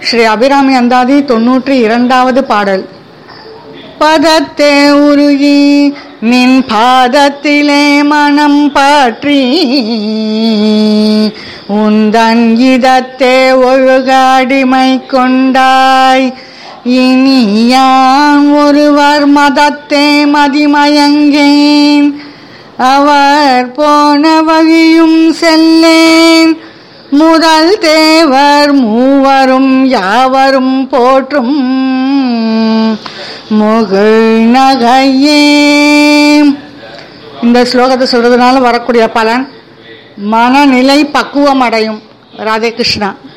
ஸ்ரீ அபிராமி அந்தாதி தொன்னூற்றி இரண்டாவது பாடல் பதத்தே உருகி நின் பாதத்திலே மனம் பாற்றி உந்தன் இதத்தே ஒழுகாடிமை கொண்டாய் இனி யான் ஒருவர் மதத்தே மதிமயங்கேன் அவர் போன வழியும் செல்லேன் முதல் தேவர் மூவரும் யாவரும் போற்றும் முகில் நகையே இந்த ஸ்லோகத்தை சொல்றதுனால வரக்கூடிய பலன் மனநிலை பக்குவம் அடையும் ராதே கிருஷ்ணா